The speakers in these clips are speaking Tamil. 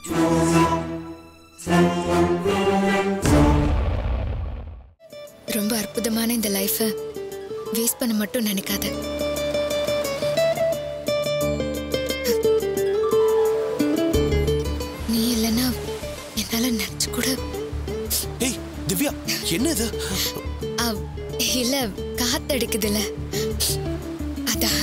ரொம்ப அற்புதமான இந்த லைஃபை வேஸ்ட் பண்ண மட்டும் நினைக்காத நீ இல்லைன்னா என்னால நினைச்சு கூட ஏய் திவ்யா என்ன இது அவ், இல்ல காத்தடிக்குதுல்ல அதான்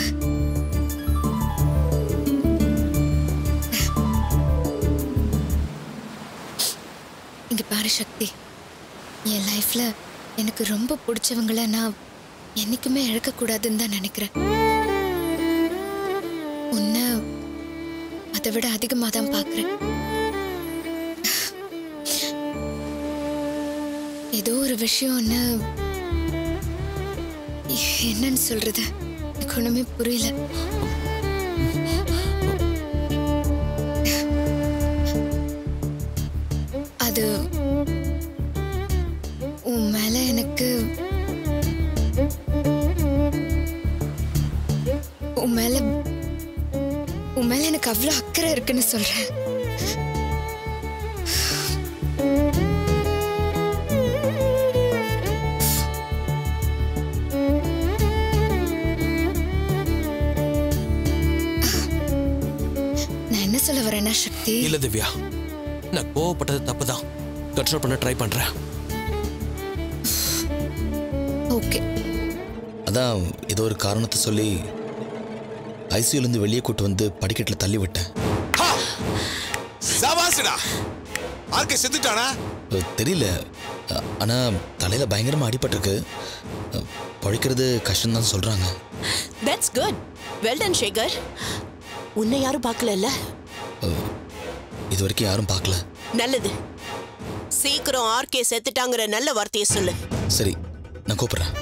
இங்க பாரு சக்தி என் லைஃப்ல எனக்கு ரொம்ப பிடிச்சவங்கள நான் என்னைக்குமே இழக்கக்கூடாதுன்னு தான் நினைக்கிறேன் உன்னை அதை விட அதிகமாக தான் பார்க்குறேன் ஏதோ ஒரு விஷயம் ஒன்று என்னன்னு சொல்றது எனக்கு ஒண்ணுமே புரியல அது உன் மேல எனக்கு உன் மேல உன் மேல எனக்கு அவ்வளோ அக்கறை இருக்குன்னு சொல்றேன் நான் என்ன சொல்ல வரேன்னா சக்தி இல்ல திவ்யா நான் கோவப்பட்டது தப்பு தான் கண்ட்ரோல் பண்ண ட்ரை பண்றேன் ஓகே அதான் ஏதோ ஒரு காரணத்தை சொல்லி ஐசியூலேருந்து வெளியே கூட்டு வந்து படிக்கட்டில் தள்ளி விட்டேன் சபாசுடா ஆர்கே செத்துட்டானா அஹ், தெரியல அஹ், ஆனா தலையில பயங்கரமா அடிபட்டிருக்கு அஹ், பழிக்கிறது கஷ்டம்தான் சொல்றாங்க that's good well done Sekar உன்னை யாரும் பார்க்கலல்ல அஹ், இது வரைக்கும் யாரும் பார்க்கல நல்லது சீக்கிரம் ஆர்கே செத்துட்டாங்கிற நல்ல வார்த்தையை சொல்லு சரி நான் கூப்பிடுறேன்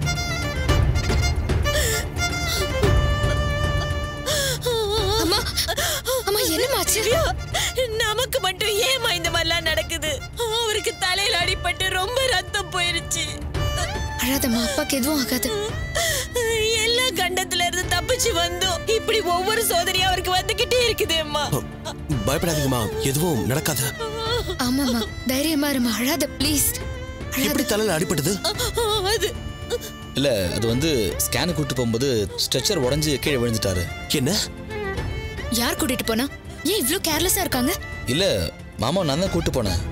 அம்மா அம்மா என்னமாச்சு நமக்கு மட்டும் ஏமா இந்த மாதிரிலாம் நடக்குது அவருக்கு தலையில அடிபட்டு ரொம்ப ரத்தம் போயிருச்சு அழாதம்மா அப்பாக்கு எதுவும் ஆகாது எல்லா கண்டத்துல இருந்து தப்பிச்சு வந்தோம் இப்படி ஒவ்வொரு சோதனையும் அவருக்கு வந்துகிட்டே இருக்குது அம்மா பயப்படாதீங்கம்மா எதுவும் நடக்காது ஆமாம்மா தைரியமா இருமா அழாத ப்ளீஸ் எப்படி தலையில அடிபட்டது அது இல்ல அது வந்து ஸ்கேனு கூட்டு போகும்போது ஸ்ட்ரெச்சர் உடைஞ்சு கீழே விழுந்துட்டாரு என்ன யார் கூட்டிட்டு போனா ஏன் இவ்ளோ கேர்லெஸ்ஸா இருக்காங்க இல்ல மாமா நான் தான் கூட்டு போனேன்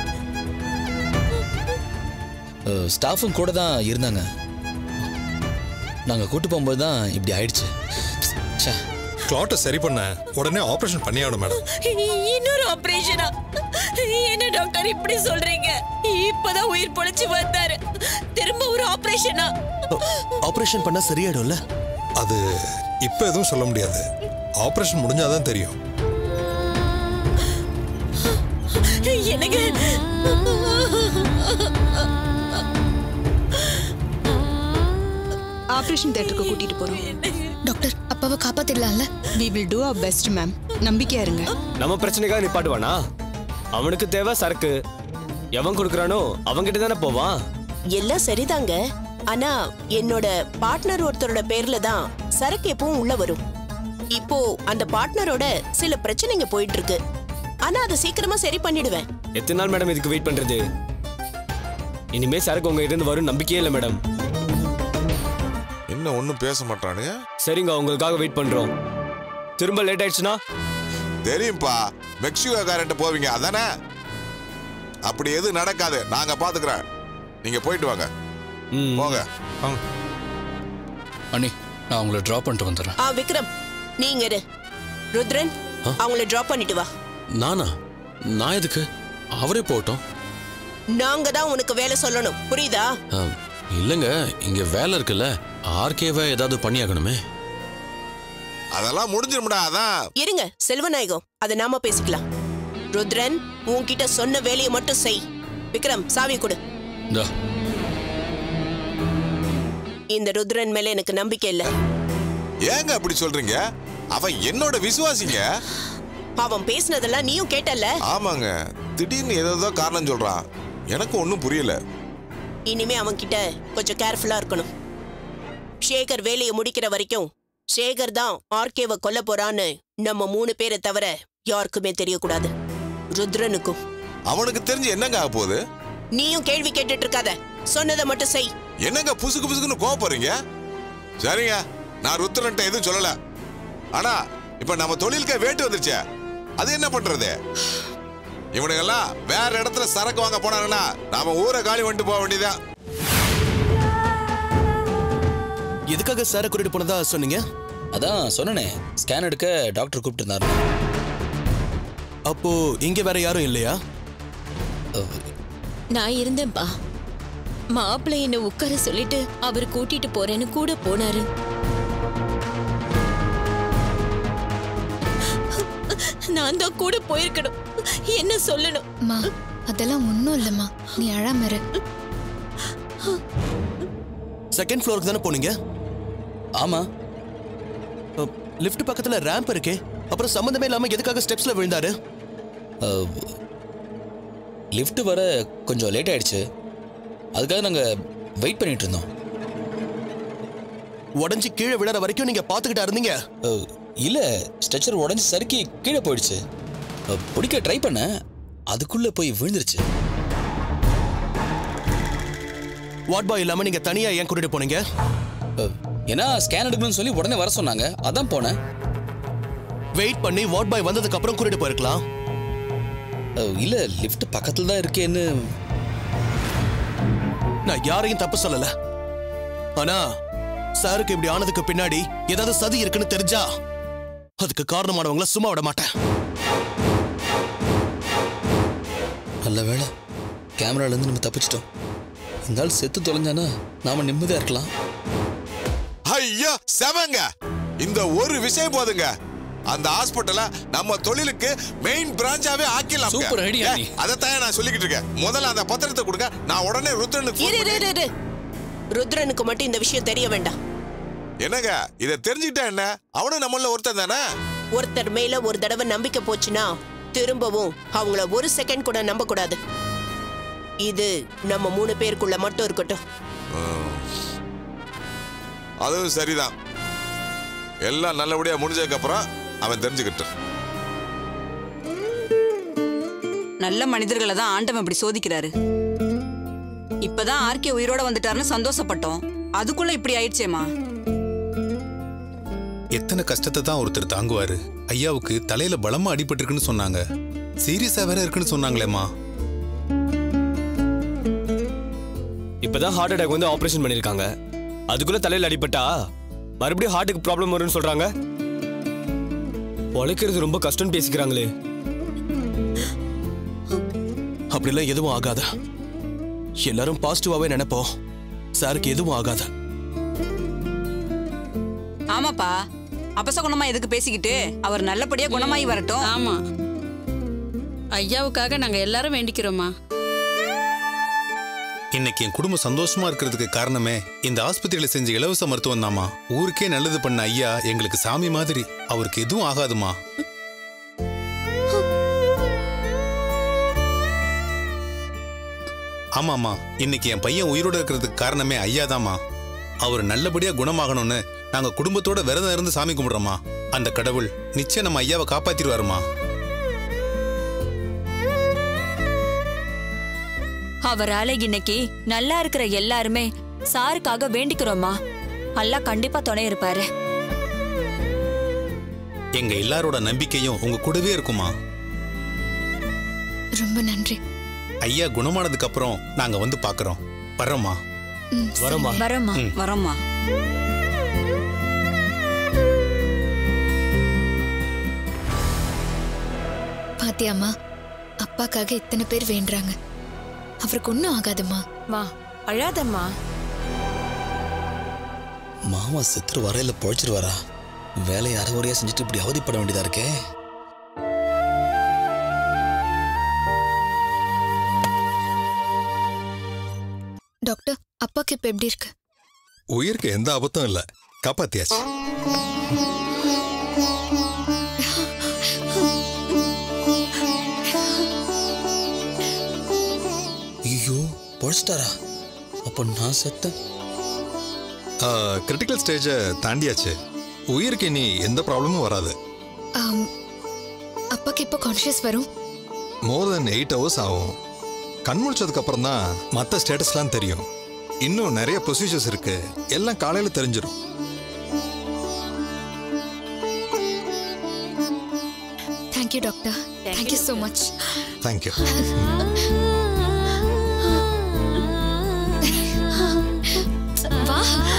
ஸ்டாஃபும் கூட தான் இருந்தாங்க நாங்க கூட்டு போகும்போது தான் இப்படி ஆயிடுச்சு ச்சே கிளாட்டை சரி பண்ண உடனே ஆபரேஷன் பண்ணியாகணும் மேடம் இன்னொரு ஆபரேஷனா என்ன டாக்டர் இப்படி சொல்றீங்க இப்பதான் உயிர் பொழைச்சு வந்தாரு திரும்ப ஒரு ஆபரேஷனா ஆபரேஷன் பண்ணா சரியாயிடும்ல அது இப்போ எதுவும் சொல்ல முடியாது ஆபரேஷன் முடிஞ்சாதான் தெரியும் எனக்கு ஆபரேஷன் தியேட்டருக்கு கூட்டிட்டு போறோம் டாக்டர் அப்பாவை காப்பாத்திடலாம்ல we will do our best ma'am நம்பிக்கையா இருங்க நம்ம பிரச்சனைக்காக நிப்பாட்டுவானா அவனுக்கு தேவை சரக்கு எவன் கொடுக்குறானோ அவன்கிட்ட தானே போவான் எல்லாம் சரிதாங்க ஆனா என்னோட பார்ட்னர் ஒருத்தரோட பேர்ல தான் சரக்கு எப்பவும் உள்ள வரும் இப்போ அந்த பார்ட்னரோட சில பிரச்சனைங்க போயிட்டு இருக்கு ஆனா அதை சீக்கிரமா சரி பண்ணிடுவேன் எத்தனை நாள் மேடம் இதுக்கு வெயிட் பண்றது இனிமே சரக்கு உங்க இருந்து வரும் நம்பிக்கையே இல்லை மேடம் என்ன ஒன்றும் பேச மாட்டானுங்க சரிங்க உங்களுக்காக வெயிட் பண்றோம் திரும்ப லேட் ஆயிடுச்சுன்னா தெரியும்பா மெக்சிகோக்காரன்ட்ட போவீங்க அதானே அப்படி எதுவும் நடக்காது நாங்க பாத்துக்கிறோம் நீங்க போயிட்டு வாங்க ம். போங்க அண்ணி நான் உங்களை ட்ராப் பண்ணிட்டு வந்துடுறேன் ஆ விக்ரம் நீங்க இரு ருத்ரன் அவங்கள டிராப் பண்ணிட்டு வா நானா நான் எதுக்கு அவரே போட்டோம் நாங்க தான் உனக்கு வேலை சொல்லணும் புரியுதா இல்லைங்க இங்க வேலை இருக்குல்ல ஆர்கேவை ஏதாவது பண்ணியாகணுமே அதெல்லாம் முடிஞ்சிரும்டா அதான் இருங்க செல்வநாயகம் அதை நாம பேசிக்கலாம் ருத்ரன் உன்கிட்ட சொன்ன வேலையை மட்டும் செய் விக்ரம் சாவி கொடு இந்தா இந்த ருத்ரன் மேல எனக்கு நம்பிக்கை இல்ல ஏங்க அப்படி சொல்றீங்க அவன் என்னோட விசுவாசிங்க அவன் பேசினதெல்லாம் நீயும் கேட்டல்ல ஆமாங்க திடீர்னு ஏதோ காரணம் சொல்றான் எனக்கு ஒன்றும் புரியல இனிமே அவன் கிட்ட கொஞ்சம் கேர்ஃபுல்லா இருக்கணும் சேகர் வேலையை முடிக்கிற வரைக்கும் சேகர் தான் ஆர்கேவை கொல்ல போறான்னு நம்ம மூணு பேரை தவிர யாருக்குமே தெரியக்கூடாது ருத்ரனுக்கும் அவனுக்கு தெரிஞ்சு என்னங்க ஆக போகுது நீயும் கேள்வி கேட்டுட்டு இருக்காத சொன்னதை மட்டும் செய் என்னங்க புசுக்கு புசுக்குன்னு கோவப்படுறீங்க சரிங்க நான் ருத்ரன்ட்ட எதுவும் சொல்லல ஆனா இப்ப நம்ம தொழிலுக்கே வேட்டு வந்துருச்சே அது என்ன பண்றது இவனுங்கெல்லாம் வேற இடத்துல சரக்கு வாங்க போனாங்கன்னா நாம ஊரை காலி வந்துட்டு போக வேண்டியதான் எதுக்காக சாரை கூட்டிட்டு போனதா சொன்னீங்க அதான் சொன்னனே ஸ்கேன் எடுக்க டாக்டர் கூப்பிட்டுருந்தாரு அப்போ இங்க வேற யாரும் இல்லையா நான் இருந்தேன்பா மாப்பிள்ளை என்ன உட்கார சொல்லிட்டு அவர் கூட்டிட்டு போறேன்னு கூட போனாரு நான் தான் கூட போயிருக்கணும் என்ன சொல்லணும் அம்மா அதெல்லாம் ஒன்றும் இல்லைம்மா நீ அழாம இரு செகண்ட் ஃப்ளோருக்கு தானே போனீங்க ஆமா லிஃப்ட் பக்கத்துல ரேம்ப் இருக்கே அப்புறம் சம்மந்தமே இல்லாம எதுக்காக ஸ்டெப்ஸ்ல விழுந்தாரு லிஃப்ட் வர கொஞ்சம் லேட் ஆயிடுச்சு அதுக்காக நாங்கள் வெயிட் பண்ணிட்டு இருந்தோம் உடஞ்சி கீழே விழற வரைக்கும் நீங்க பாத்துக்கிட்டா இருந்தீங்க அஹ், இல்ல ஸ்ட்ரெச்சர் உடஞ்சி சறுக்கி கீழே போயிடுச்சு அஹ், பிடிக்க ட்ரை பண்ணேன் அதுக்குள்ள போய் விழுந்துருச்சு வாட் பாய் இல்லாம நீங்க தனியா ஏன் கூட்டிட்டு போனீங்க அஹ், ஏன்னா ஸ்கேன் எடுக்கணும்னு சொல்லி உடனே வர சொன்னாங்க அதான் போனேன் வெயிட் பண்ணி வாட் பாய் வந்ததுக்கு அப்புறம் கூட்டிட்டு போயிருக்கலாம் அஹ், இல்ல லிஃப்ட் பக்கத்துல தான் இருக்கேன்னு நான் யாரையும் தப்பு சொல்லல ஆனா சாருக்கு இப்படி ஆனதுக்கு பின்னாடி ஏதாவது சதி இருக்குன்னு தெரிஞ்சா அதுக்கு காரணமானவங்கள சும்மா விட மாட்டேன் நல்ல வேளை கேமரால இருந்து நம்ம தப்பிச்சிட்டோம் இந்த ஆள் செத்து தொலைஞ்சானா நாம நிம்மதியா இருக்கலாம் ஐயா செவங்க இந்த ஒரு விஷயம் போதுங்க அந்த ஹாஸ்பிட்டல நம்ம தொழிலுக்கு மெயின் பிரான்ச்சாவே ஆக்கிடலாம் Super idea நீ. அதைத்தான் நான் சொல்லிக்கிட்டு இருக்கேன் முதல்ல அந்த பத்திரத்தை கொடுங்க நான் உடனே ருத்ரனுக்கு இரு phone இரு, பண்ணி- இரு இரு. ருத்ரனுக்கு மட்டும் இந்த விஷயம் தெரிய வேண்டாம் என்னங்க இதை தெரிஞ்சுக்கிட்டா என்ன அவனும் நம்மள ஒருத்தன் தானே ஒருத்தர் மேல ஒரு தடவை நம்பிக்கை போச்சுன்னா திரும்பவும் அவங்கள ஒரு செகண்ட் கூட நம்ப கூடாது இது நம்ம மூணு பேருக்குள்ள மட்டும் இருக்கட்டும் அதுவும் சரிதான் எல்லாம் நல்லபடியா முடிஞ்சதுக்கு அப்புறம் அவன் தெரிஞ்சுக்கிட்டான் நல்ல மனிதர்களை தான் ஆண்டவன் இப்படி சோதிக்கிறாரு இப்பதான் ஆர்கே உயிரோட வந்துட்டாருன்னு சந்தோஷப்பட்டோம் அதுக்குள்ள இப்படி ஆயிடுச்சேமா எத்தனை கஷ்டத்தை தான் ஒருத்தர் தாங்குவாரு ஐயாவுக்கு தலையில பலமா அடிபட்டிருக்குன்னு சொன்னாங்க சீரியஸா வேற இருக்குன்னு சொன்னாங்களேம்மா இப்பதான் ஹார்ட் அட்டாக் வந்து ஆபரேஷன் பண்ணிருக்காங்க அதுக்குள்ள தலையில அடிபட்டா மறுபடியும் ஹார்ட்டுக்கு ப்ராப்ளம் வரும்னு சொல்றாங்க உழைக்கிறது ரொம்ப கஷ்டம்னு பேசிக்கிறாங்களே அப்படிலாம் எதுவும் ஆகாத எல்லாரும் பாசிட்டிவாவே நினைப்போம் சாருக்கு எதுவும் ஆகாத ஆமாப்பா அபசகுணமா எதுக்கு பேசிக்கிட்டு அவர் நல்லபடியா குணமாயி வரட்டும் ஆமா ஐயாவுக்காக நாங்க எல்லாரும் வேண்டிக்கிறோமா இன்னைக்கு என் குடும்பம் சந்தோஷமா இருக்கிறதுக்கு காரணமே இந்த ஆஸ்பத்திரியில செஞ்ச இலவச மருத்துவம் தாமா ஊருக்கே நல்லது பண்ண ஐயா எங்களுக்கு சாமி மாதிரி அவருக்கு எதுவும் ஆகாதுமா ஆமாமா இன்னைக்கு என் பையன் உயிரோட இருக்கிறதுக்கு காரணமே ஐயா தாமா அவர் நல்லபடியா குணமாகணும்னு நாங்க குடும்பத்தோட விரதம் இருந்து சாமி கும்பிடுறோமா அந்த கடவுள் நிச்சயம் நம்ம ஐயாவை காப்பாத்திடுவாருமா அவரால இன்னைக்கு நல்லா இருக்கிற எல்லாருமே சாருக்காக வேண்டிக்கிறோமா அல்லாஹ் கண்டிப்பா துணை இருப்பாரு எங்க எல்லாரோட நம்பிக்கையும் உங்க கூடவே இருக்குமா ரொம்ப நன்றி ஐயா குணமானதுக்கு அப்புறம் நாங்க வந்து பாக்குறோம் வர்றோமா ம், வரோம்மா. வரோம்மா ம். வரோம்மா பாத்தியாம்மா அப்பாக்காக இத்தனை பேர் வேண்டுறாங்க அவருக்கு ஒன்றும் ஆகாதும்மா மா அழாதம்மா மாமா செத்துரு வரையில பொழைச்சிருவாரா வேலையை அரைகுறையா செஞ்சுட்டு இப்படி அவதிப்பட வேண்டியதா இருக்கே டாக்டர் அப்பாக்கு இப்போ எப்படி இருக்கு உயிருக்கு எந்த ஆபத்தும் இல்ல காப்பாத்தியாச்சு ஐயோ பொழைச்சிட்டாரா அப்போ நான் செத்தேன் கிரிட்டிக்கல் ஸ்டேஜை தாண்டியாச்சு உயிருக்கு இனி எந்த ப்ராப்ளமும் வராது ஆம், அப்பாக்கு இப்போ கான்ஷியஸ் வரும் மோர் தென் எயிட் ஹவர்ஸ் ஆகும் கண் முழிச்சதுக்கு அப்புறம் தான் மற்ற ஸ்டேட்டஸ்லாம் தெரியும் இன்னும் நிறைய ப்ரொசீஜர்ஸ் இருக்கு எல்லாம் காலையில் தெரிஞ்சிடும் thank you doctor thank you so much thank you வா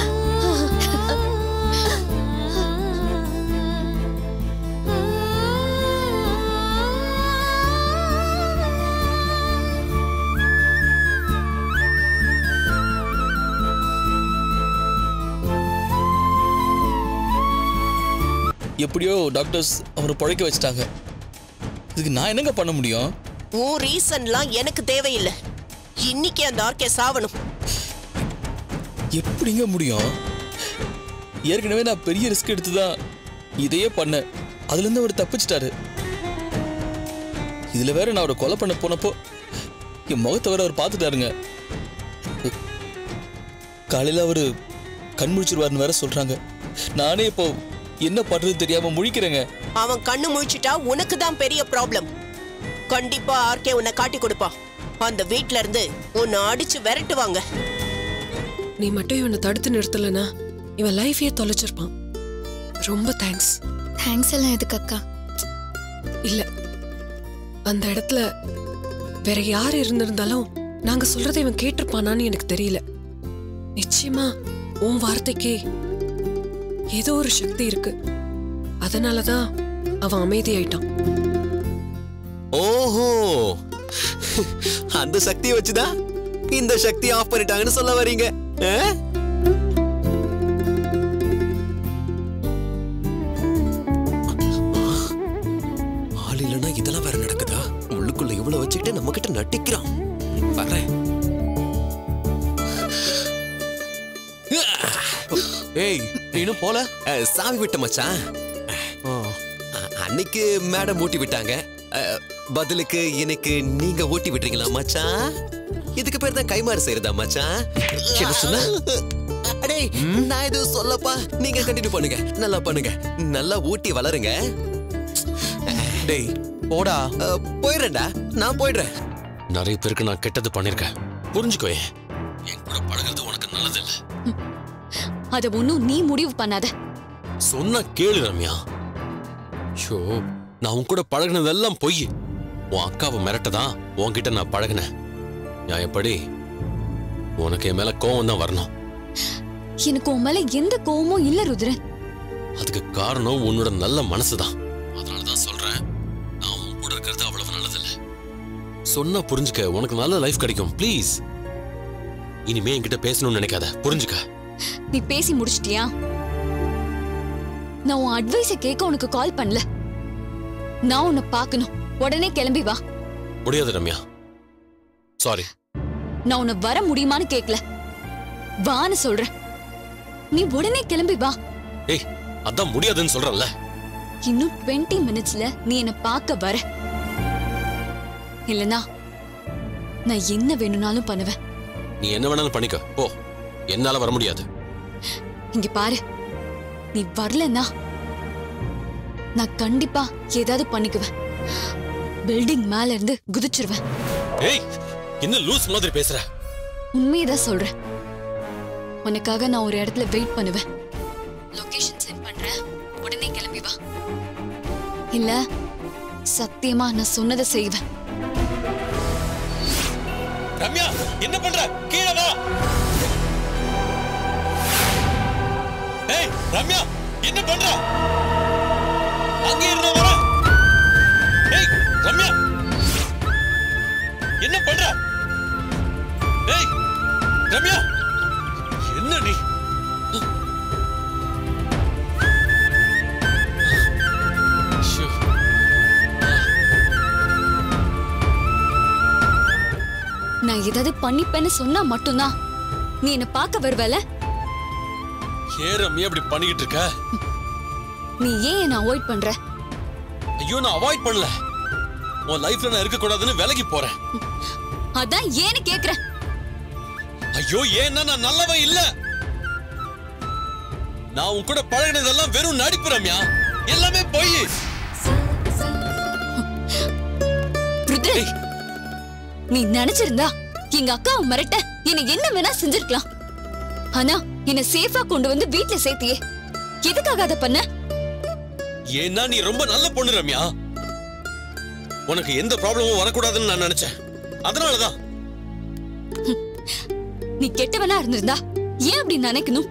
எப்படியோ டாக்டர்ஸ் அவரை பழைக்க வச்சுட்டாங்க இதுக்கு நான் என்னங்க பண்ண முடியும் உன் ரீசன்லாம் எனக்கு தேவையில்லை இன்னைக்கு அந்த ஆர்கே சாவணும் எப்படிங்க முடியும் ஏற்கனவே நான் பெரிய ரிஸ்க் எடுத்து தான் இதையே பண்ணேன் அதுலேருந்து அவர் தப்பிச்சிட்டாரு இதில் வேற நான் அவரை கொலை பண்ண போனப்போ என் முகத்தை வேற அவர் பார்த்துட்டாருங்க காலையில் அவர் கண் முழிச்சிருவாருன்னு வேற சொல்கிறாங்க நானே இப்போ என்ன பண்ணுறது தெரியாமல் முழிக்கிறேங்க அவன் கண்ணு முழிச்சிட்டா உனக்கு தான் பெரிய ப்ராப்ளம் கண்டிப்பா ஆர்கே உன்னை காட்டி கொடுப்பான் அந்த வீட்ல இருந்து உன்னை அடிச்சு விரட்டுவாங்க நீ மட்டும் இவனை தடுத்து நிறுத்தலனா இவன் லைஃபையே தொலைச்சிருப்பான் ரொம்ப தேங்க்ஸ் தேங்க்ஸ் எல்லாம் எதுக்கு அக்கா இல்ல அந்த இடத்துல வேற யார் இருந்திருந்தாலும் நாங்க சொல்றதை இவன் கேட்டிருப்பானான்னு எனக்கு தெரியல நிச்சயமா உன் வார்த்தைக்கே ஏதோ ஒரு சக்தி இருக்கு அதனாலதான் அவன் அமைதியாயிட்டான் ஓஹோ அந்த சக்தியை வச்சுதான் இந்த சக்தி ஆஃப் பண்ணிட்டாங்கன்னு சொல்ல வரீங்க ஆ? ஆள் இல்லைன்னா இதெல்லாம் வேற நடக்குதா உள்ளுக்குள்ள இவ்வளவு வச்சுக்கிட்டு நம்ம கிட்ட நட்டிக்கிறான் வரேன் ஏய் நீ இன்னும் போல அஹ், சாவி விட்ட மச்சான் அஹ், அன்னைக்கு மேடம் ஊட்டி விட்டாங்க அஹ், பதிலுக்கு எனக்கு நீங்க ஊட்டி விட்டுறீங்களா மச்சான் இதுக்கு பேர் தான் கைமாறு செய்யறதா மச்சான் என்ன சொன்ன அடே நான் எதுவும் சொல்லப்பா நீங்க கண்டினியூ பண்ணுங்க நல்லா பண்ணுங்க நல்லா ஊட்டி வளருங்க டேய் போடா போயிடுறேன்டா நான் போயிடுறேன் நிறைய பேருக்கு நான் கெட்டது பண்ணிருக்கேன் புரிஞ்சுக்கோ ஏன் என் கூட பழகிறது உனக்கு நல்லது இல்ல அத ஒன்னும் நீ முடிவு பண்ணாத சொன்னா கேளு ரம்யா ஷோ நான் உன் கூட பழகினதெல்லாம் பொய் உன் அக்காவை மிரட்டதான் உன்கிட்ட நான் பழகினேன் நியாயப்படி உனக்கு என் மேல கோவம் தான் வரணும் எனக்கு உன் மேல எந்த கோவமும் இல்ல ருத்ரன் அதுக்கு காரணம் உன்னோட நல்ல மனசுதான் அதனாலதான் சொல்றேன் நான் உன் கூட இருக்கிறது அவ்வளவு நல்லதில்ல சொன்னா புரிஞ்சுக்க உனக்கு நல்ல லைஃப் கிடைக்கும் ப்ளீஸ் இனிமே என்கிட்ட பேசணும்னு நினைக்காத புரிஞ்சுக்க நீ பேசி முடிச்சிட்டியா நான் உன் அட்வைஸ கேட்க உனக்கு கால் பண்ணல நான் உன்னை பார்க்கணும் உடனே கிளம்பி வா முடியாது ரம்யா சாரி நான் உன்னை வர முடியுமான்னு கேட்கல வான்னு சொல்றேன் நீ உடனே கிளம்பி வா ஏய் அதான் முடியாதுன்னு சொல்றேன்ல இன்னும் 20 மினிட்ஸ்ல நீ என்ன பார்க்க வர இல்லனா நான் என்ன வேணும்னாலும் பண்ணுவேன் நீ என்ன வேணாலும் பண்ணிக்க போ என்னால வர முடியாது இங்க பாரு நீ வரலன்னா நான் கண்டிப்பா ஏதாவது பண்ணிக்குவேன் பில்டிங் மேல இருந்து குதிச்சிருவேன் ஏய் என்ன லூஸ் மாதிரி பேசுற உண்மையதான் சொல்றேன் உனக்காக நான் ஒரு இடத்துல வெயிட் பண்ணுவேன் லொகேஷன் சென்ட் பண்றேன் உடனே கிளம்பி வா இல்ல சத்தியமா நான் சொன்னதை செய்வேன் ரம்யா என்ன பண்ற கீழே வா ஏய் ரம்யா என்ன பண்ற அங்கே இருந்த வர ஏய் ரம்யா என்ன பண்ற ஏய் ரம்யா என்ன நீ ஷோ. நான் ஏதாவது பண்ணிப்பேன்னு சொன்னா மட்டும்தான் நீ என்ன பார்க்க வருவல ஏன் ரம்யா இப்படி பண்ணிக்கிட்டு இருக்க நீ ஏன் என்ன அவாய்ட் பண்ற ஐயோ நான் அவாய்ட் பண்ணல உன் லைஃப்ல நான் இருக்க கூடாதுன்னு விலகி போறேன் அதான் ஏன்னு கேக்குறேன் ஐயோ ஏன்னா நான் நல்லவன் இல்ல நான் உன் கூட பழகினதெல்லாம் வெறும் நடிப்பு ரம்யா எல்லாமே பொய் ருத்ர நிறுத்து நீ நினைச்சிருந்தா எங்க அக்காவை மிரட்ட என்னை என்ன வேணா செஞ்சிருக்கலாம் ஆனா என்ன சேஃபா கொண்டு வந்து வீட்ல சேர்த்தியே எதுக்காக அதை பண்ண ஏன்னா நீ ரொம்ப நல்ல பொண்ணு ரம்யா உனக்கு எந்த ப்ராப்ளமும் வரக்கூடாதுன்னு நான் நினைச்சேன் அதனாலதான் நீ கெட்டவனா இருந்திருந்தா ஏன் அப்படி நினைக்கணும்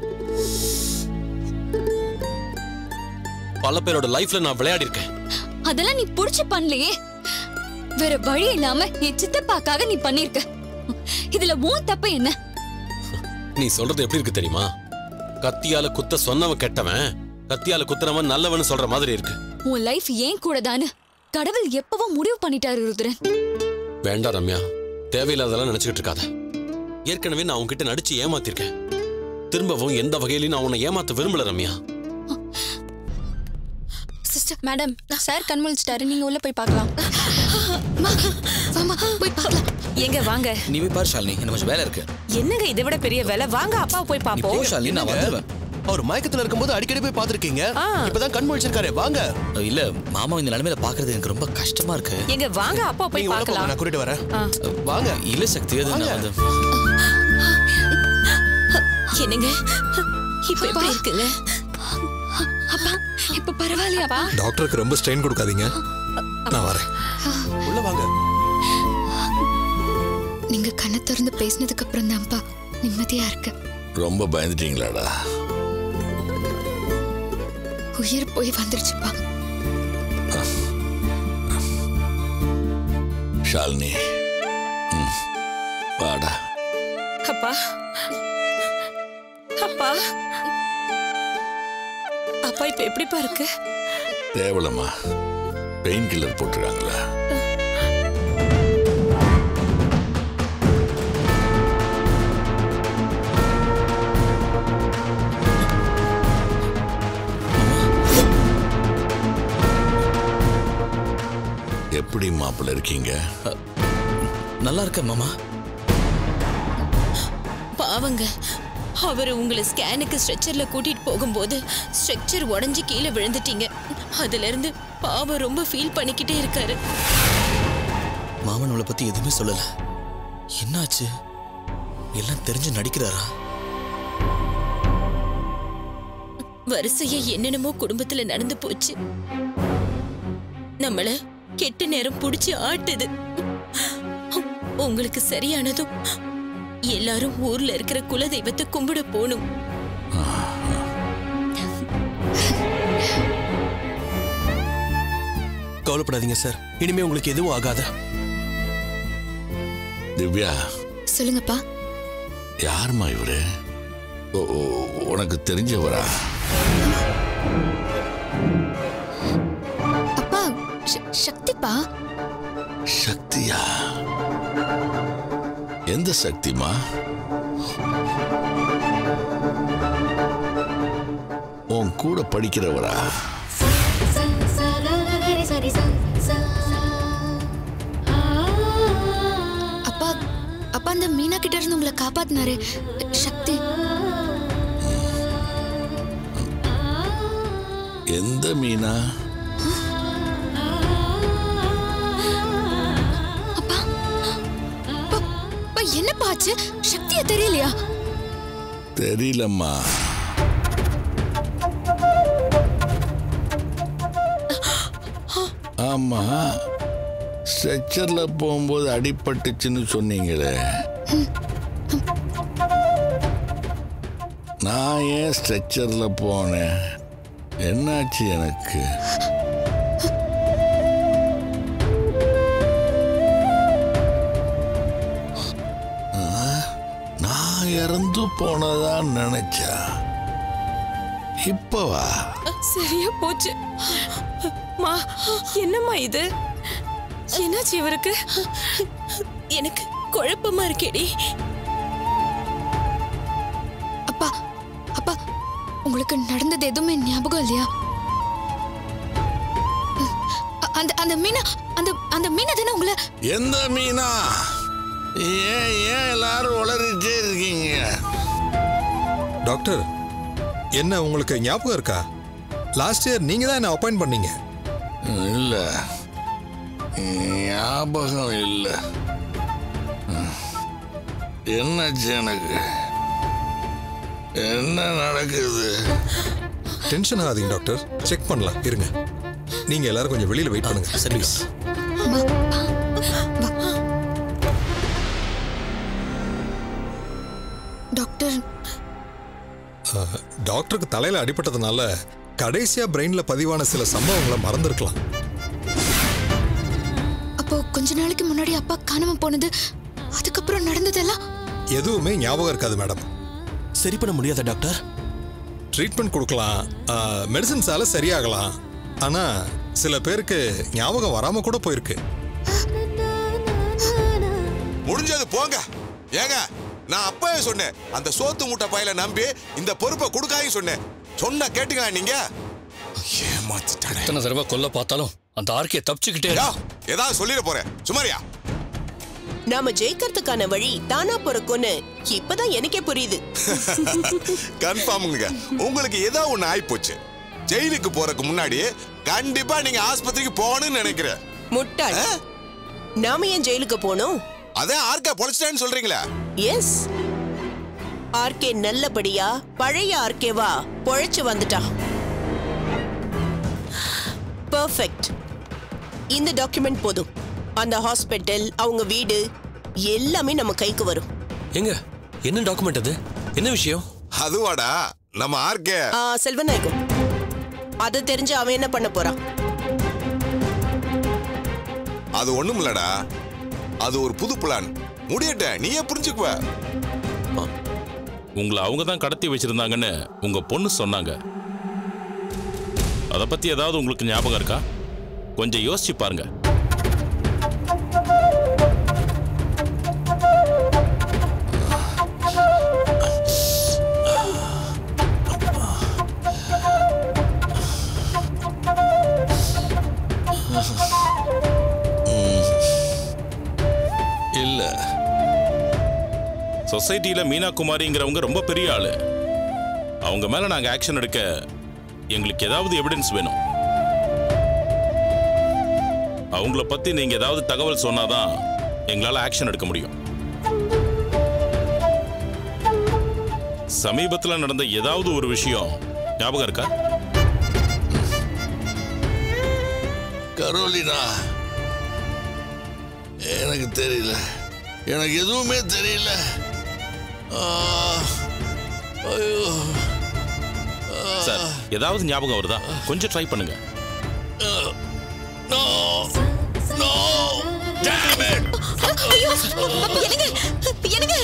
பல பேரோட லைஃப்ல நான் விளையாடி இருக்கேன் அதெல்லாம் நீ புடிச்சு பண்ணலையே வேற வழி இல்லாம என் சித்தப்பாக்காக நீ பண்ணிருக்க இதுல உன் தப்பு என்ன நீ சொல்றது எப்படி இருக்கு தெரியுமா கத்தியால குத்த சொன்னவன் கெட்டவன் கத்தியால குத்துறவன் நல்லவன் சொல்ற மாதிரி இருக்கு உன் லைஃப் ஏன் கூடதான்னு கடவுள் எப்பவோ முடிவு பண்ணிட்டாரு ருத்ரன் வேண்டாம் ரம்யா தேவையில்லாதெல்லாம் நினைச்சுக்கிட்டு இருக்காத ஏற்கனவே நான் உன்கிட்ட நடிச்சு ஏமாத்திருக்கேன் திரும்பவும் எந்த வகையிலையும் நான் உன்னை ஏமாத்த விரும்பல ரம்யா சிஸ்டர் மேடம் சார் கண் முழிச்சிட்டாரு நீங்க உள்ள போய் பார்க்கலாம் போய் பார்க்கலாம் எங்க வாங்க நீ போய் பாரு ஷாலினி எனக்கு கொஞ்சம் வேலை இருக்கு என்னங்க இதை விட பெரிய வேலை வாங்க அப்பா போய் நீ போ பாப்போம் ஷாலினி நான் வந்துடுவேன் அவர் மயக்கத்துல இருக்கும்போது அடிக்கடி போய் பாத்திருக்கீங்க இப்பதான் கண் முழிச்சிருக்காரு வாங்க இல்ல மாமா இந்த நிலைமையில பாக்குறது எனக்கு ரொம்ப கஷ்டமா இருக்கு எங்க வாங்க அப்பா போய் நீங்க உள்ள போங்க, பார்க்கலாம் நான் கூட்டிட்டு வரேன் ஆ. வாங்க இல்ல சக்தி அது நான் வந்து என்னங்க இப்ப எப்படி இருக்குங்க அப்பா இப்ப பரவாயில்லையாப்பா டாக்டருக்கு ரொம்ப ஸ்ட்ரெயின் கொடுக்காதீங்க நான் வரேன் உள்ள வாங்க நீங்க கண்ணை திறந்து பேசினதுக்கு அப்புறம் தான்ப்பா நிம்மதியா இருக்கு ரொம்ப பயந்துட்டீங்களாடா உயிர் போய் வந்துருச்சுப்பா ஷாலினி ம், வாடா அப்பா அப்பா அப்பா இப்ப எப்படிப்பா இருக்கு தேவலம்மா பெயின் கில்லர் போட்டிருக்காங்களா எப்படி மாப்பிள்ள இருக்கீங்க நல்லா இருக்க மாமா பாவங்க அவர் உங்களை ஸ்கேனுக்கு ஸ்ட்ரெச்சர்ல கூட்டிட்டு போகும்போது ஸ்ட்ரெச்சர் உடைஞ்சு கீழே விழுந்துட்டீங்க அதுல இருந்து பாவம் ரொம்ப ஃபீல் பண்ணிக்கிட்டே இருக்காரு மாமன் அவளை பத்தி எதுவுமே சொல்லல என்னாச்சு எல்லாம் தெரிஞ்சு நடிக்கிறாரா வரிசையா என்னென்னமோ குடும்பத்துல நடந்து போச்சு நம்மள கெட்ட நேரம் புடிச்சு ஆட்டுது உங்களுக்கு சரியானதும் எல்லாரும் ஊர்ல இருக்கிற குலதெய்வத்தை கும்பிட போகணும் கவலைப்படாதீங்க சார் இனிமே உங்களுக்கு எதுவும் ஆகாது திவ்யா சொல்லுங்கப்பா யாரும்மா இவரு ஓ, ஓ, உனக்கு தெரிஞ்சவரா அப்பா ச- சக்திப்பா சக்தியா எந்த சக்திமா உன் கூட படிக்கிறவரா அப்பா அப்பா அந்த மீனா கிட்ட இருந்து உங்களை காப்பாத்தினாரு சக்தி எந்த மீனா அப்பா என்னப்பா ஆச்சு சக்தியா தெரியலையா தெரியலம்மா ஆமா ஸ்ட்ரெச்சர்ல போகும்போது அடிபட்டுச்சுன்னு சொன்னீங்களே நான் ஏன் ஸ்ட்ரெச்சர்ல போனேன் என்னாச்சு எனக்கு ஆ, நான் இறந்து போனதா நினைச்சா இப்பவா சரியா போச்சு மா என்னம்மா இது என்னாச்சு இவருக்கு எனக்கு குழப்பமா இருக்கேடி அப்பா அப்பா உங்களுக்கு நடந்தது எதுவுமே ஞாபகம் இல்லையா அ- அந்த அந்த மீனா அந்த அந்த மீனா தானே உங்களை எந்த மீனா ஏன் ஏன் எல்லாரும் உளறிட்டே இருக்கீங்க டாக்டர் என்ன உங்களுக்கு ஞாபகம் இருக்கா லாஸ்ட் இயர் நீங்க தான் என்ன அப்பாயிண்ட் பண்ணீங்க இல்ல ஞாபகம் இல்லை என்னாச்சு எனக்கு என்ன நடக்குது டென்ஷன் ஆகாதீங்க டாக்டர் செக் பண்ணலாம் இருங்க நீங்க எல்லாரும் கொஞ்சம் வெளியில வெயிட் பண்ணுங்க சரிங்க டாக்டர் அஹ், டாக்டருக்கு தலையில அடிபட்டதுனால கடைசியா பிரெயின்ல பதிவான சில சம்பவங்களை மறந்துருக்கலாம் அப்போ கொஞ்ச நாளைக்கு முன்னாடி அப்பா காணாம போனது அதுக்கப்புறம் நடந்ததெல்லாம் எதுவுமே ஞாபகம் இருக்காது மேடம் சரி பண்ண முடியாதா டாக்டர் ட்ரீட்மெண்ட் கொடுக்கலாம் மெடிசின்ஸால சரியாகலாம் ஆனா சில பேருக்கு ஞாபகம் வராம கூட போயிருக்கு முடிஞ்சது போங்க ஏங்க நான் அப்பவே சொன்னேன் அந்த சோத்து மூட்டை பையில நம்பி இந்த பொறுப்பை கொடுக்காதே சொன்னேன் சொன்ன கேட்டீங்களா நீங்க ஏமாத்திட்டானே எத்தனை தடவை கொல்ல பார்த்தாலும் அந்த ஆர்கே தப்பிச்சுக்கிட்டே யா, ஏதாவது சொல்லிட போறேன் சுமாரியா நாம ஜெயிக்கிறதுக்கான வழி தானா பிறக்கும்னு இப்பதான் எனக்கே புரியுது கன்ஃபார்முங்க உங்களுக்கு ஏதோ ஒண்ணு ஆயிப்போச்சு ஜெயிலுக்கு போறதுக்கு முன்னாடி கண்டிப்பா நீங்க ஆஸ்பத்திரிக்கு போகணும்னு நினைக்கிறேன் முட்டாள் நாம ஏன் ஜெயிலுக்கு போனோம் அதான் ஆர்கே பொழைச்சிட்டேன்னு சொல்றீங்களா எஸ் ஆர்கே நல்லபடியா பழைய ஆர்கேவா பொழைச்சு வந்துட்டா பெர்ஃபெக்ட் இந்த டாக்குமெண்ட் போதும் அந்த ஹாஸ்பிட்டல் அவங்க வீடு எல்லாமே நம்ம கைக்கு வரும் எங்க என்ன டாக்குமெண்ட் அது என்ன விஷயம் அதுவாடா நம்ம ஆர்கே ஆ, செல்வநாயகம் அதை தெரிஞ்சு அவன் என்ன பண்ண போறான் அது ஒண்ணும் இல்லடா அது ஒரு புது பிளான் முடியட்ட நீயே புரிஞ்சுக்குவ உங்களை அவங்க தான் கடத்தி வச்சிருந்தாங்கன்னு உங்க பொண்ணு சொன்னாங்க அதை பத்தி ஏதாவது உங்களுக்கு ஞாபகம் இருக்கா கொஞ்சம் யோசிச்சு பாருங்க இல்ல சொசைட்டியில மீனா குமாரிங்கிறவங்க ரொம்ப பெரிய ஆளு அவங்க மேல நாங்க ஆக்ஷன் எடுக்க எங்களுக்கு ஏதாவது எவிடன்ஸ் வேணும் அவங்கள பத்தி நீங்க ஏதாவது தகவல் சொன்னாதான் எங்களால ஆக்ஷன் எடுக்க முடியும் சமீபத்துல நடந்த ஏதாவது ஒரு விஷயம் ஞாபகம் இருக்கா கரோலினா எனக்கு தெரியல எனக்கு எதுவுமே தெரியல ஆ, ஐயோ சார் ஏதாவது ஞாபகம் வருதா கொஞ்சம் ட்ரை பண்ணுங்க நோ நோ டேம் இட் ஐயோ எனக்கு எனக்கு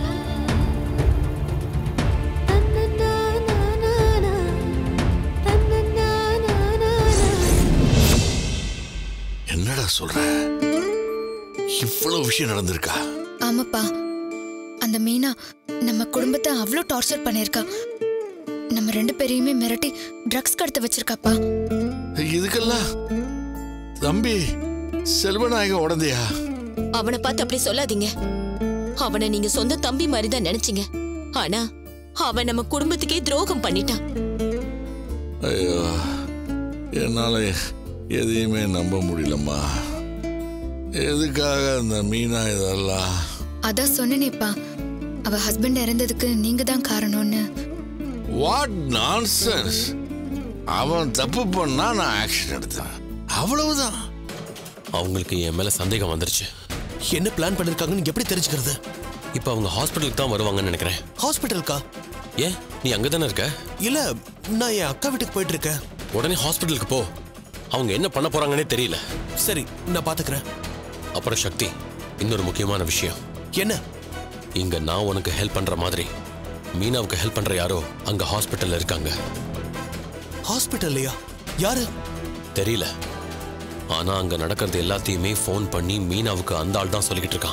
என்னடா சொல்ற இவ்வளவு விஷயம் நடந்திருக்கா ஆமாப்பா அந்த மீனா நம்ம குடும்பத்தை அவ்வளோ டார்ச்சர் பண்ணியிருக்கா நம்ம ரெண்டு பேரையுமே மிரட்டி ட்ரக்ஸ் கடத்த வச்சிருக்காப்பா இதுக்கெல்லாம் தம்பி செல்வநாயகம் உடந்தையா அவனை பார்த்து அப்படி சொல்லாதீங்க அவனை நீங்க சொந்த தம்பி மாதிரி தான் நினைச்சீங்க ஆனா அவன் நம்ம குடும்பத்துக்கே துரோகம் பண்ணிட்டான் ஐயோ என்னால எதையுமே நம்ப முடியலம்மா எதுக்காக அந்த மீனா இதெல்லாம் அதான் சொன்னேனேப்பா அவ ஹஸ்பண்ட் இறந்ததுக்கு நீங்க தான் காரணம்னு வாட் நான்சென்ஸ் அவன் தப்பு பண்ணா நான் ஆக்ஷன் எடுத்தேன் அவ்வளவுதான் அவங்களுக்கு என் மேல சந்தேகம் வந்துருச்சு என்ன பிளான் பண்ணிருக்காங்கன்னு எப்படி தெரிஞ்சுக்கிறது இப்போ அவங்க ஹாஸ்பிட்டலுக்கு தான் வருவாங்கன்னு நினைக்கிறேன் ஹாஸ்பிட்டலுக்கா ஏன் நீ அங்கே தானே இருக்க இல்ல நான் என் அக்கா வீட்டுக்கு போயிட்டு இருக்கேன் உடனே ஹாஸ்பிட்டலுக்கு போ அவங்க என்ன பண்ண போறாங்கன்னே தெரியல சரி நான் பாத்துக்கிறேன் அப்புறம் சக்தி இன்னொரு முக்கியமான விஷயம் என்ன இங்க நான் உனக்கு ஹெல்ப் பண்ற மாதிரி மீனாவுக்கு ஹெல்ப் பண்ற யாரோ அங்க ஹாஸ்பிட்டல்ல இருக்காங்க ஹாஸ்பிட்டல்லையா யாரு தெரியல ஆனா அங்க நடக்கிறது எல்லாத்தையுமே ஃபோன் பண்ணி மீனாவுக்கு அந்த ஆள் தான் சொல்லிக்கிட்டு இருக்கான்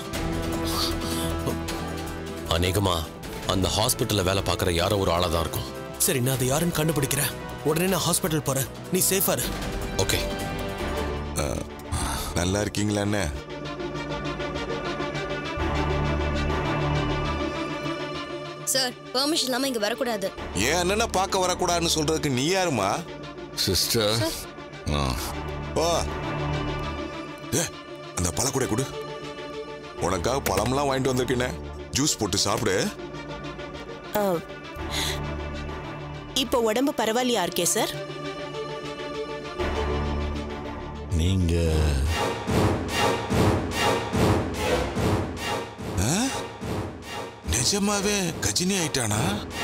அநேகமா அந்த ஹாஸ்பிட்டல்ல வேலை பார்க்குற யாரோ ஒரு ஆளா தான் இருக்கும் சரி நான் அதை யாருன்னு கண்டுபிடிக்கிறேன் உடனே நான் ஹாஸ்பிட்டல் போறேன் நீ சேஃபா இரு ஓகே நல்லா இருக்கீங்களா அண்ணே சார் பெர்மிஷன் இல்லாம இங்க வரக்கூடாது ஏன் அண்ணனை பார்க்க வரக்கூடாதுன்னு சொல்றதுக்கு நீ யாருமா சிஸ்டர் ஓ ஏ அந்த பழக்கூடை கொடு உனக்காக பழம்லாம் வாங்கிட்டு வந்திருக்கேனே ஜூஸ் போட்டு சாப்பிடு ஆ, இப்போ உடம்பு பரவாயில்லையா இருக்கே சார் நீங்க ஆ? நிஜமாவே கஜினி ஆயிட்டானா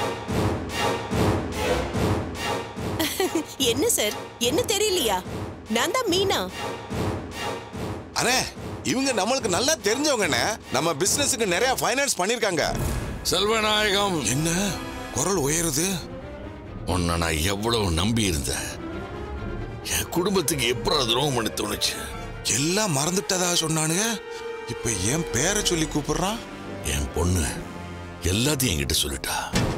என்ன சார் என்ன தெரியலையா நான் தான் மீனா அண்ணே இவங்க நம்மளுக்கு நல்லா தெரிஞ்சவங்கண்ணே நம்ம பிசினஸுக்கு நிறைய ஃபைனான்ஸ் பண்ணிருக்காங்க செல்வநாயகம் என்ன குரல் உயருது உன்னை நான் எவ்வளவு நம்பி இருந்தேன் என் குடும்பத்துக்கு எப்பறம் துரோகம் பண்ணி தோணுச்சு எல்லாம் மறந்துட்டதா சொன்னானுங்க இப்ப என் பேரை சொல்லி கூப்பிடுறான் என் பொண்ணு எல்லாத்தையும் என்கிட்ட சொல்லிட்டா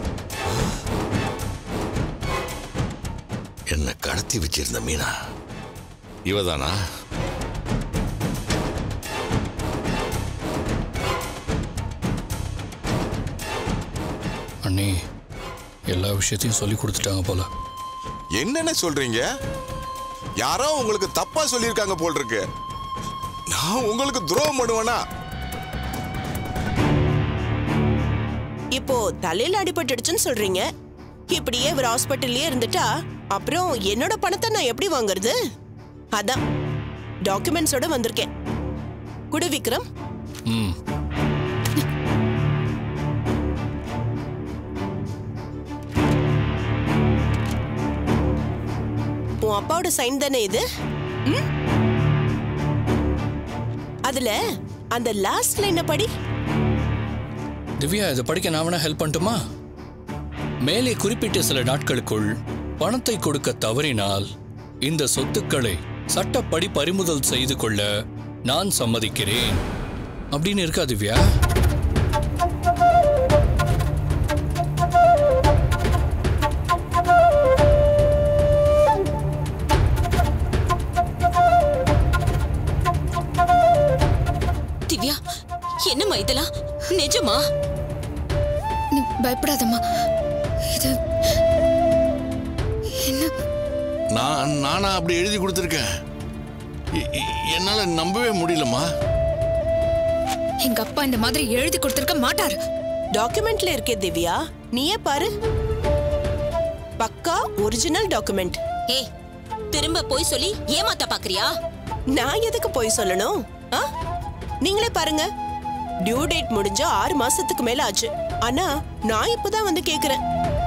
என்னை கடத்தி வச்சிருந்த மீனா இவதானா அண்ணி எல்லா விஷயத்தையும் சொல்லி கொடுத்துட்டாங்க போல என்னென்ன சொல்றீங்க யாரோ உங்களுக்கு தப்பா சொல்லியிருக்காங்க போல் இருக்கு நான் உங்களுக்கு துரோகம் பண்ணுவேனா இப்போ தலையில அடிபட்டுடுச்சுன்னு சொல்றீங்க இப்படியே ஒரு ஹாஸ்பிட்டல்லயே இருந்துட்டா அப்புறம் என்னோட பணத்தை நான் எப்படி வாங்குறது அதான் டாக்குமெண்ட்ஸோட வந்திருக்கேன் குடு விக்ரம் ம் உன் அப்பாவோட சைன் தானே இது ம்? அதுல அந்த லாஸ்ட் லைனை படி திவ்யா இதை படிக்க நான் வேணா ஹெல்ப் பண்ணட்டுமா மேலே குறிப்பிட்ட சில நாட்களுக்குள் பணத்தை கொடுக்க தவறினால் இந்த சொத்துக்களை சட்டப்படி பறிமுதல் செய்து கொள்ள நான் சம்மதிக்கிறேன் அப்படின்னு இருக்கா திவ்யா திவ்யா என்னம்மா இதெல்லாம் நிஜமா நீ பயப்படாதம்மா இது என்ன நான் நானா அப்படி எழுதி கொடுத்துருக்கேன் எ- எ- என்னால நம்பவே முடியலம்மா எங்க அப்பா இந்த மாதிரி எழுதி கொடுத்திருக்க மாட்டாரு டாக்குமெண்ட்ல இருக்கே திவ்யா நீயே பாரு பக்கா ஒரிஜினல் டாக்குமெண்ட் ஏய் திரும்ப போய் சொல்லி ஏமாத்த பாக்குறியா நான் எதுக்கு போய் சொல்லணும் ஆ? நீங்களே பாருங்க டியூ டேட் முடிஞ்ச ஆறு மாசத்துக்கு மேல ஆச்சு ஆனா நான் இப்பதான் வந்து கேக்குறேன்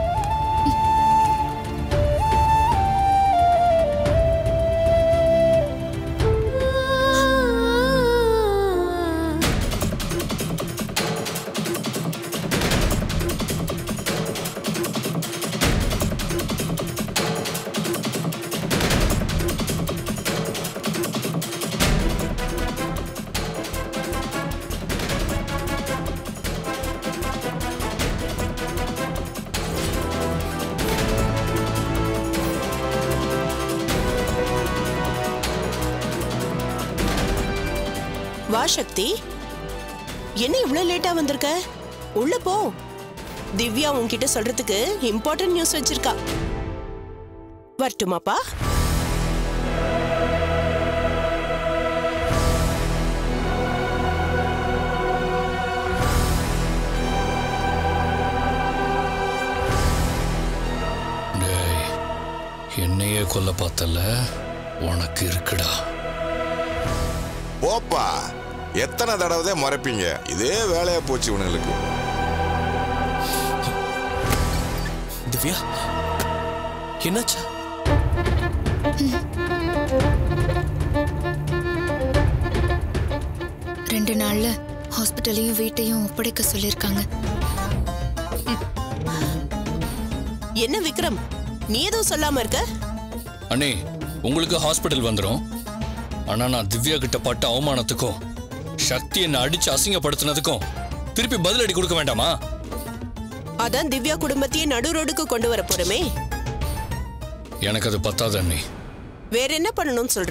வா சக்தி என்ன இவ்ளோ லேட்டா வந்திருக்க உள்ள போ திவ்யா உன்கிட்ட சொல்றதுக்கு இம்பார்ட்டன்ட் நியூஸ் வச்சிருக்கா வரட்டுமாப்பா டேய் என்னையே கொல்ல பார்த்தல உனக்கு இருக்குடா போப்பா எத்தனை தடவை தான் மறைப்பீங்க இதே வேலையா போச்சு இவனுங்களுக்கு திவ்யா என்னாச்சு ரெண்டு நாள்ல ஹாஸ்பிட்டலையும் வீட்டையும் ஒப்படைக்க சொல்லியிருக்காங்க என்ன விக்ரம் நீ எதுவும் சொல்லாம இருக்க அண்ணே உங்களுக்கு ஹாஸ்பிட்டல் வந்துடும் ஆனா நான் திவ்யா கிட்ட பட்ட அவமானத்துக்கும் சக்தி என்னை அடிச்சு அசிங்கப்படுத்தினதுக்கும் திருப்பி பதிலடி கொடுக்க வேண்டாமா அதான் திவ்யா குடும்பத்தையே நடு ரோடுக்கு கொண்டு வர போறமே எனக்கு அது பத்தாது அண்ணே வேற என்ன பண்ணணும்னு சொல்ற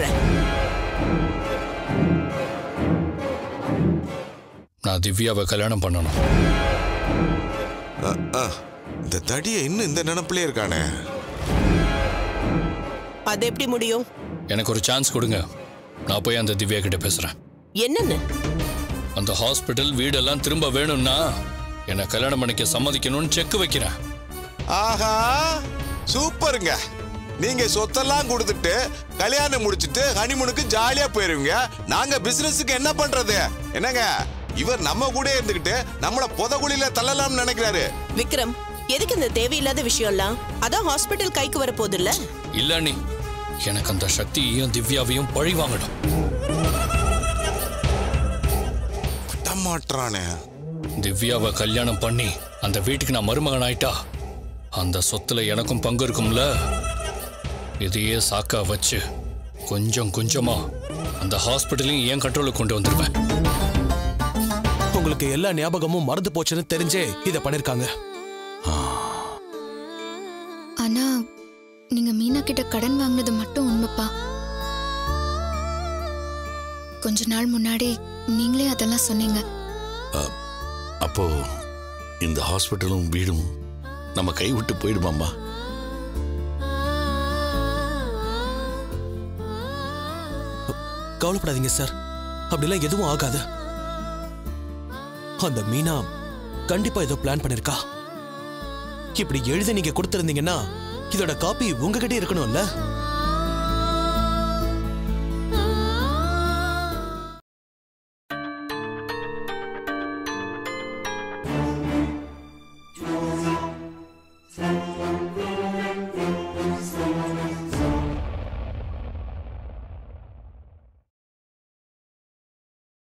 நான் திவ்யாவை கல்யாணம் பண்ணணும் அஹ், அஹ். இந்த தடியை இன்னும் இந்த நினப்பிலே இருக்கானே அது எப்படி முடியும் எனக்கு ஒரு சான்ஸ் கொடுங்க நான் போய் அந்த திவ்யா கிட்ட பேசுறேன் என்னன்னு அந்த ஹாஸ்பிட்டல் வீடெல்லாம் திரும்ப வேணும்னா என்னை கல்யாணம் பண்ணிக்க சம்மதிக்கணும்னு செக் வைக்கிறேன் ஆஹா சூப்பருங்க நீங்க சொத்தெல்லாம் கொடுத்துட்டு கல்யாணம் முடிச்சிட்டு ஹனிமூனுக்கு ஜாலியா போயிருவீங்க நாங்க பிசினஸுக்கு என்ன பண்றது என்னங்க இவர் நம்ம கூட இருந்துகிட்டு நம்மள புதகுழியில தள்ளலாம்னு நினைக்கிறாரு விக்ரம் எதுக்கு இந்த தேவையில்லாத விஷயம்லாம் அதான் ஹாஸ்பிட்டல் கைக்கு வரப்போகுது இல்ல இல்ல நீ எனக்கு அந்த சக்தியையும் திவ்யாவையும் பழி வாங்கணும் மாற்றானே திவ்யாவை கல்யாணம் பண்ணி அந்த வீட்டுக்கு நான் மருமகன் ஆயிட்டா அந்த சொத்துல எனக்கும் பங்கு இருக்கும்ல இதையே சாக்கா வச்சு கொஞ்சம் கொஞ்சமா அந்த ஹாஸ்பிட்டலையும் என் கண்ட்ரோலுக்கு கொண்டு வந்துருவேன் உங்களுக்கு எல்லா ஞாபகமும் மறந்து போச்சுன்னு தெரிஞ்சே இதை பண்ணிருக்காங்க ஆனா நீங்க மீனா கிட்ட கடன் வாங்கினது மட்டும் உண்மைப்பா கொஞ்ச நாள் முன்னாடி நீங்களே அதெல்லாம் சொன்னீங்க அப்போ இந்த ஹாஸ்பிட்டலும் வீடும் நம்ம கை விட்டு போயிடுமாம்மா கவலைப்படாதீங்க சார் அப்படிலாம் எதுவும் ஆகாது அந்த மீனா கண்டிப்பா ஏதோ பிளான் பண்ணிருக்கா இப்படி எழுதி நீங்க கொடுத்திருந்தீங்கன்னா இதோட காப்பி உங்ககிட்ட இருக்கணும்ல